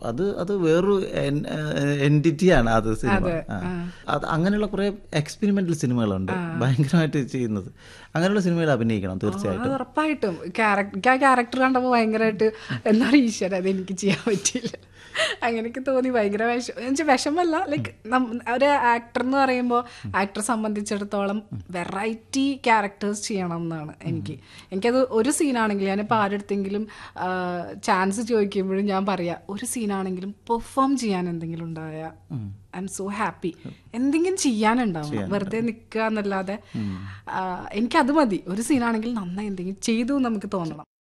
അത് അത് വേറൊരു എൻറ്റിറ്റിയാണ് അത് സിനിമ ആ. അത് അങ്ങനെയുള്ള കുറെ എക്സ്പെരിമെന്റൽ സിനിമകളുണ്ട് ഭയങ്കരമായിട്ട് ചെയ്യുന്നത് അങ്ങനെയുള്ള സിനിമയിൽ അഭിനയിക്കണം തീർച്ചയായിട്ടും അത് ഉറപ്പായിട്ടും ക്യാരക്ടർ ആ ക്യാരക്ടർ കണ്ടപ്പോൾ ഭയങ്കരമായിട്ട് എന്താ പറയുക ഈശ്വര അത് എനിക്ക് ചെയ്യാൻ പറ്റിയില്ല അങ്ങനെയൊക്കെ തോന്നി ഭയങ്കര വിഷം എന്നുവെച്ചാൽ വിഷമല്ല ലൈക്ക് ഒരു ആക്ടർ എന്ന് പറയുമ്പോൾ ആക്ടറെ സംബന്ധിച്ചിടത്തോളം വെറൈറ്റി ക്യാരക്ടേഴ്സ് ചെയ്യണം എന്നാണ് എനിക്ക് എനിക്കത് ഒരു സീനാണെങ്കിലും ഞാനിപ്പോൾ ആരെടുത്തെങ്കിലും ചാൻസ് ചോദിക്കുമ്പോഴും ഞാൻ പറയാം ഒരു സീനാണെങ്കിലും പെർഫോം ചെയ്യാൻ എന്തെങ്കിലും ഉണ്ടായാൽ ഐ എം സോ ഹാപ്പി എന്തെങ്കിലും ചെയ്യാനുണ്ടാവണം വെറുതെ നിൽക്കുക എന്നല്ലാതെ ആ, എനിക്കത് മതി ഒരു സീനാണെങ്കിൽ നന്നായി എന്തെങ്കിലും ചെയ്തു എന്ന് നമുക്ക് തോന്നണം